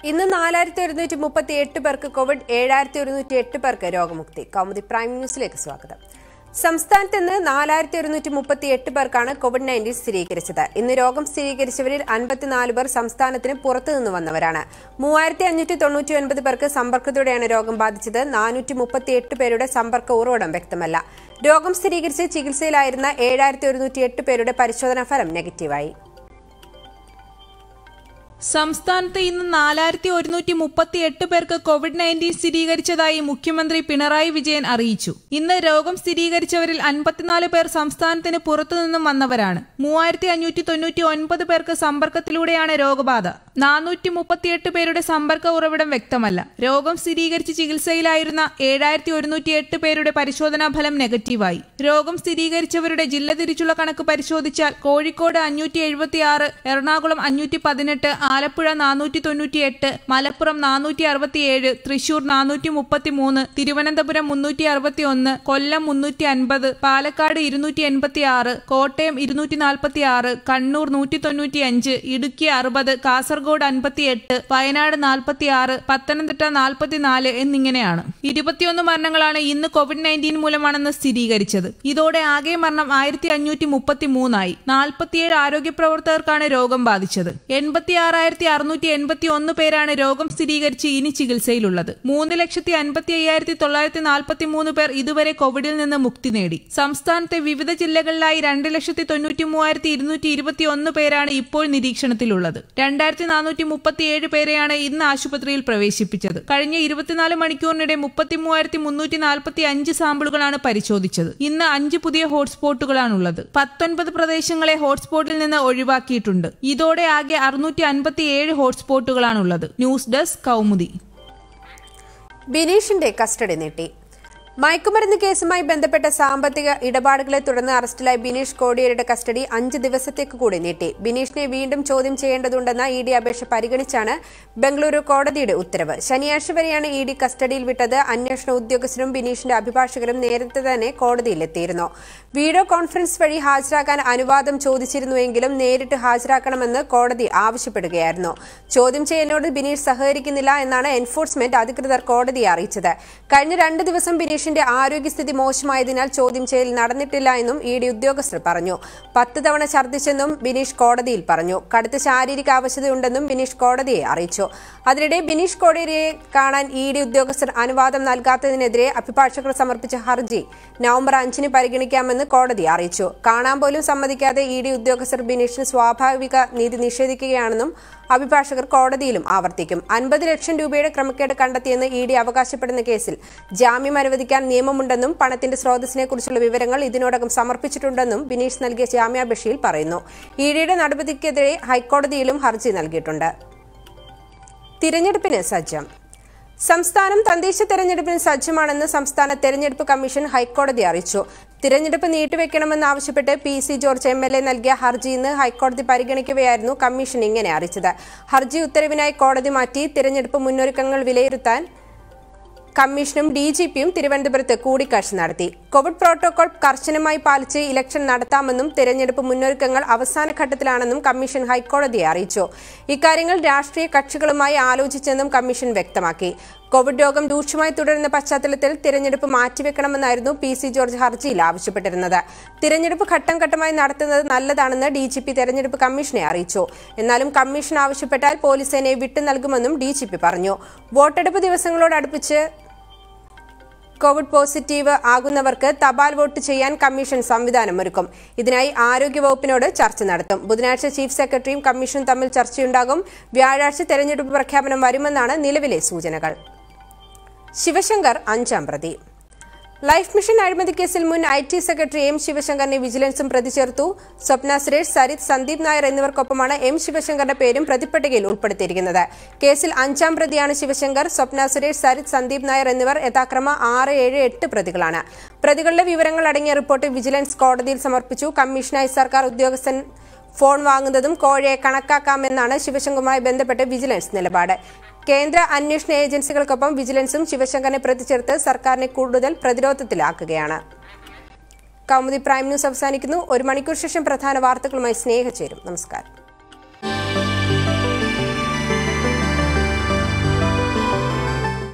ഇന്ന് നാലായിരത്തി ഒരുന്നൂറ്റി മുപ്പത്തി എട്ട് പേർക്ക് കോവിഡ് ഏഴായിരത്തി ഒരുന്നൂറ്റി എട്ട് പേർക്ക് രോഗമുക്തി കൗമുദി പ്രൈം ന്യൂസിലേക്ക് സ്വാഗതം സംസ്ഥാനത്ത് ഇന്ന് നാലായിരത്തി ഒരുന്നൂറ്റി മുപ്പത്തി എട്ട് പേർക്കാണ് കോവിഡ് നയൻറ്റീൻ സ്ഥിരീകരിച്ചത് ഇന്ന് രോഗം സ്ഥിരീകരിച്ചവരിൽ അൻപത്തിനാല് പേർ സംസ്ഥാനത്തിന് പുറത്തുനിന്ന് വന്നവരാണ് മൂവായിരത്തി അഞ്ഞൂറ്റി തൊണ്ണൂറ്റി ഒൻപത് പേർക്ക് സമ്പർക്കത്തോടെയാണ് രോഗം ബാധിച്ചത് നാനൂറ്റി മുപ്പത്തി എട്ട് പേരുടെ സമ്പർക്ക ഉറവിടം വ്യക്തമല്ല രോഗം സ്ഥിരീകരിച്ച് ചികിത്സയിലായിരുന്ന ഏഴായിരത്തി ഒരുന്നൂറ്റി എട്ട് പേരുടെ പരിശോധനാ ഫലം നെഗറ്റീവായി സംസ്ഥാനത്ത് ഇന്ന് നാലായിരത്തി ഒരുന്നൂറ്റി മുപ്പത്തി എട്ട് പേർക്ക് കോവിഡ് നയൻറ്റീൻ സ്ഥിരീകരിച്ചതായി മുഖ്യമന്ത്രി പിണറായി വിജയൻ അറിയിച്ചു ഇന്ന് രോഗം സ്ഥിരീകരിച്ചവരിൽ അൻപത്തിനാല് പേർ സംസ്ഥാനത്തിന് പുറത്തുനിന്നും വന്നവരാണ് മൂവായിരത്തി അഞ്ഞൂറ്റി തൊണ്ണൂറ്റി ഒൻപത് പേർക്ക് സമ്പർക്കത്തിലൂടെയാണ് രോഗബാധ നാനൂറ്റി മുപ്പത്തിയെട്ട് പേരുടെ സമ്പർക്ക ഉറവിടം വ്യക്തമല്ല രോഗം സ്ഥിരീകരിച്ച് ചികിത്സയിലായിരുന്ന ഏഴായിരത്തി ഒരുന്നൂറ്റി എട്ട് പേരുടെ പരിശോധനാ ഫലം നെഗറ്റീവായി രോഗം സ്ഥിരീകരിച്ചവരുടെ ജില്ല തിരിച്ചുള്ള കണക്ക് പരിശോധിച്ചാൽ കോഴിക്കോട് അഞ്ഞൂറ്റി എഴുപത്തി ആറ് എറണാകുളം അഞ്ഞൂറ്റി പതിനെട്ട് ആലപ്പുഴ നാനൂറ്റി തൊണ്ണൂറ്റി എട്ട് മലപ്പുറം നാനൂറ്റി അറുപത്തിയേഴ് തൃശൂർ നാനൂറ്റി മുപ്പത്തി മൂന്ന് തിരുവനന്തപുരം മുന്നൂറ്റി അറുപത്തി ഒന്ന് കൊല്ലം മുന്നൂറ്റി അൻപത് പാലക്കാട് ഇരുന്നൂറ്റി എൺപത്തി ആറ് കോട്ടയം ഇരുന്നൂറ്റി നാൽപ്പത്തി ആറ് കണ്ണൂർ നൂറ്റി തൊണ്ണൂറ്റി അഞ്ച് ഇടുക്കി അറുപത് കാസർഗോഡ് അൻപത്തി എട്ട് വയനാട് നാൽപ്പത്തി ആറ് പത്തനംതിട്ട നാൽപ്പത്തിനാല് എന്നിങ്ങനെയാണ് ഇരുപത്തിയൊന്ന് മരണങ്ങളാണ് ഇന്ന് കോവിഡ് നയൻറ്റീൻ മൂലമാണെന്ന് സ്ഥിരീകരിച്ചത് ഇതോടെ ആകെ മരണം ആയിരത്തി അഞ്ഞൂറ്റി മുപ്പത്തി മൂന്നായി നാൽപ്പത്തിയേഴ് ആരോഗ്യ പ്രവർത്തകർക്കാണ് രോഗം ബാധിച്ചത് എൺപത്തി ആറായിരത്തി അറുന്നൂറ്റി എൺപത്തി ഒന്ന് പേരാണ് രോഗം സ്ഥിരീകരിച്ച് ഇനി ചികിത്സയിലുള്ളത് മൂന്ന് ലക്ഷത്തി അൻപത്തി അയ്യായിരത്തി തൊള്ളായിരത്തി നാൽപ്പത്തി മൂന്ന് പേർ ഇതുവരെ കോവിഡിൽ നിന്ന് മുക്തി നേടി സംസ്ഥാനത്തെ വിവിധ ജില്ലകളിലായി രണ്ട് ലക്ഷത്തി തൊണ്ണൂറ്റി മൂവായിരത്തി ഇരുന്നൂറ്റി ഇരുപത്തി ഒന്ന് പേരാണ് ഇപ്പോൾ നിരീക്ഷണത്തിലുള്ളത് രണ്ടായിരത്തി നാനൂറ്റി മുപ്പത്തിയേഴ് പേരെയാണ് ഇന്ന് ആശുപത്രിയിൽ പ്രവേശിപ്പിച്ചത് കഴിഞ്ഞ ഇരുപത്തിനാല് മണിക്കൂറിനിടെ മുപ്പത്തി മൂവായിരത്തി മുന്നൂറ്റി നാൽപ്പത്തി അഞ്ച് സാമ്പിളുകളാണ് പരിശോധിച്ചത് ഇന്ന് അഞ്ച് പുതിയ ഹോട്ട്സ്പോട്ടുകളാണുള്ളത് പത്തൊൻപത് പ്രദേശങ്ങളെ ഹോട്ട്സ്പോട്ടിൽ നിന്ന് ഒഴിവാക്കിയിട്ടുണ്ട് ഇതോടെ ആകെ അറുന്നൂറ്റി അൻപത്തിയേഴ് ഹോട്ട്സ്പോട്ടുകളാണുള്ളത് ന്യൂസ് ഡെസ്ക് കൗമുദി ബിനീഷിന്റെ കസ്റ്റഡി നീട്ടി മയക്കുമരുന്ന് കേസുമായി ബന്ധപ്പെട്ട സാമ്പത്തിക ഇടപാടുകളെ തുടർന്ന് അറസ്റ്റിലായ ബിനീഷ് കോടിയേരിയുടെ കസ്റ്റഡി അഞ്ച് ദിവസത്തേക്ക് കൂടി നീട്ടി ബിനീഷിനെ വീണ്ടും ചോദ്യം ചെയ്യേണ്ടതുണ്ടെന്ന ഇ ഡി അപേക്ഷ പരിഗണിച്ചാണ് ബംഗളൂരു കോടതിയുടെ ഉത്തരവ് ശനിയാഴ്ച വരെയാണ് ഇ ഡി കസ്റ്റഡിയിൽ വിട്ടത് അന്വേഷണ ഉദ്യോഗസ്ഥരും ബിനീഷിന്റെ അഭിഭാഷകരും നേരത്തെ തന്നെ കോടതിയിലെത്തിയിരുന്നു വീഡിയോ കോൺഫറൻസ് വഴി ഹാജരാക്കാൻ അനുവാദം ചോദിച്ചിരുന്നുവെങ്കിലും നേരിട്ട് ഹാജരാക്കണമെന്ന് കോടതി ആവശ്യപ്പെടുകയായിരുന്നു ചോദ്യം ചെയ്യലിനോട് ബിനീഷ് സഹകരിക്കുന്നില്ല എന്നാണ് എൻഫോഴ്സ്മെന്റ് അധികൃതർ കോടതിയെ അറിയിച്ചത് കഴിഞ്ഞ രണ്ട് ദിവസം ബിനീഷിന്റെ ആരോഗ്യസ്ഥിതി മോശമായതിനാൽ ചോദ്യം ചെയ്യൽ നടന്നിട്ടില്ല എന്നും ഇ ഡി ഉദ്യോഗസ്ഥർ പറഞ്ഞു പത്ത് തവണ ഛർദ്ദിച്ചെന്നും ബിനീഷ് കോടതിയിൽ പറഞ്ഞു കടുത്ത ശാരീരിക ആവശ്യതയുണ്ടെന്നും ബിനീഷ് കോടതിയെ അറിയിച്ചു അതിനിടെ ബിനീഷ് കോടിയേരിയെ കാണാൻ ഇ ഡി ഉദ്യോഗസ്ഥർ അനുവാദം നൽകാത്തതിനെതിരെ അഭിഭാഷകർ സമർപ്പിച്ച ഹർജി നവംബർ അഞ്ചിന് പരിഗണിക്കാമെന്ന് കോടതി അറിയിച്ചു കാണാൻ പോലും സമ്മതിക്കാതെ ഇ ഡി ഉദ്യോഗസ്ഥർ ബിനീഷിന് സ്വാഭാവിക നീതി നിഷേധിക്കുകയാണെന്നും അഭിഭാഷകർ കോടതിയിലും ആവർത്തിക്കും അൻപത് ലക്ഷം രൂപയുടെ ക്രമക്കേട് കണ്ടെത്തിയെന്ന് ഇ ഡി അവകാശപ്പെടുന്ന കേസിൽ ജാമ്യം അനുവദിക്കാൻ നിയമമുണ്ടെന്നും പണത്തിന്റെ സ്രോതസ്സിനെ കുറിച്ചുള്ള വിവരങ്ങൾ ഇതിനോടകം സമർപ്പിച്ചിട്ടുണ്ടെന്നും ബിനീഷ് നൽകിയ ജാമ്യാപേക്ഷയിൽ പറയുന്നു ഇ ഡിയുടെ നടപടിക്കെതിരെ ഹൈക്കോടതിയിലും ഹർജി നൽകിയിട്ടുണ്ട് തിരഞ്ഞെടുപ്പിന് സജ്ജം സംസ്ഥാനം തദ്ദേശ തെരഞ്ഞെടുപ്പിന് സജ്ജമാണെന്ന് സംസ്ഥാന തെരഞ്ഞെടുപ്പ് കമ്മീഷൻ ഹൈക്കോടതി അറിയിച്ചു തിരഞ്ഞെടുപ്പ് നീട്ടിവെക്കണമെന്നാവശ്യപ്പെട്ട് P C George M L A നൽകിയ ഹർജി ഇന്ന് ഹൈക്കോടതി പരിഗണിക്കവെയായിരുന്നു കമ്മീഷൻ ഇങ്ങനെ അറിയിച്ചത് ഹർജി ഉത്തരവിനായി കോടതി മാറ്റി തിരഞ്ഞെടുപ്പ് മുന്നൊരുക്കങ്ങൾ വിലയിരുത്താൻ കമ്മീഷനും ഡി ജി പിയും തിരുവനന്തപുരത്ത് കൂടിക്കാഴ്ച നടത്തി കോവിഡ് പ്രോട്ടോകോൾ കർശനമായി പാലിച്ച് ഇലക്ഷൻ നടത്താമെന്നും തെരഞ്ഞെടുപ്പ് മുന്നൊരുക്കങ്ങൾ അവസാന ഘട്ടത്തിലാണെന്നും കമ്മീഷൻ ഹൈക്കോടതിയെ അറിയിച്ചു ഇക്കാര്യങ്ങൾ രാഷ്ട്രീയ കക്ഷികളുമായി ആലോചിച്ചെന്നും കമ്മീഷൻ വ്യക്തമാക്കി കോവിഡ് രോഗം രൂക്ഷമായി തുടരുന്ന പശ്ചാത്തലത്തിൽ തിരഞ്ഞെടുപ്പ് മാറ്റിവെക്കണമെന്നായിരുന്നു പി സി ജോർജ് ഹർജിയിൽ ആവശ്യപ്പെട്ടിരുന്നത് തിരഞ്ഞെടുപ്പ് ഘട്ടം ഘട്ടമായി നടത്തുന്നത് നല്ലതാണെന്ന് ഡി ജി പി തെരഞ്ഞെടുപ്പ് കമ്മീഷനെ അറിയിച്ചു എന്നാലും കമ്മീഷൻ ആവശ്യപ്പെട്ടാൽ പോലീസ് സേനയെ വിട്ടു നൽകുമെന്നും ഡി ജി പി പറഞ്ഞു വോട്ടെടുപ്പ് ദിവസങ്ങളോടടുപ്പിച്ച് കോവിഡ് പോസിറ്റീവ് ആകുന്നവർക്ക് തപാൽ വോട്ട് ചെയ്യാൻ കമ്മീഷൻ സംവിധാനം ഒരുക്കും ഇതിനായി ആരോഗ്യവകുപ്പിനോട് ചർച്ച നടത്തും ബുധനാഴ്ച ചീഫ് സെക്രട്ടറിയും കമ്മീഷനും തമ്മിൽ ചർച്ചയുണ്ടാകും വ്യാഴാഴ്ച തെരഞ്ഞെടുപ്പ് പ്രഖ്യാപനം വരുമെന്നാണ് നിലവിലെ സൂചനകൾ ശിവശങ്കർ അഞ്ചാം പ്രതി ലൈഫ് മിഷൻ അഴിമതി കേസിൽ മുൻ ഐ ടി സെക്രട്ടറി എം ശിവശങ്കറിനെ വിജിലൻസും പ്രതി ചേർത്തു സ്വപ്ന സുരേഷ് സരിത് സന്ദീപ് നായർ എന്നിവർക്കൊപ്പമാണ് എം ശിവശങ്കറിന്റെ പേരും പ്രതിപ്പട്ടികയിൽ ഉൾപ്പെടുത്തിയിരിക്കുന്നത് കേസിൽ അഞ്ചാം പ്രതിയാണ് ശിവശങ്കർ സ്വപ്ന സുരേഷ് സരിത് സന്ദീപ് നായർ എന്നിവർ യഥാക്രമ ആറ് ഏഴ് എട്ട് പ്രതികളാണ് പ്രതികളുടെ വിവരങ്ങൾ അടങ്ങിയ റിപ്പോർട്ട് വിജിലൻസ് കോടതിയിൽ സമർപ്പിച്ചു കമ്മീഷനായി സർക്കാർ ഉദ്യോഗസ്ഥൻ ഫോൺ വാങ്ങുന്നതും കോഴയെ കണക്കാക്കാമെന്നാണ് ശിവശങ്കറുമായി ബന്ധപ്പെട്ട് വിജിലൻസ് നിലപാട് കേന്ദ്ര അന്വേഷണ ഏജൻസികൾക്കൊപ്പം വിജിലൻസും ശിവശങ്കറിനെ പ്രതിചേർത്ത് സർക്കാരിനെ കൂടുതൽ പ്രതിരോധത്തിലാക്കുകയാണ് കൗമുദി പ്രൈം ന്യൂസ് അവസാനിക്കുന്നു ഒരു മണിക്കൂർ ശേഷം പ്രധാന വാർത്തകളുമായി സ്നേഹ ചേരും നമസ്കാരം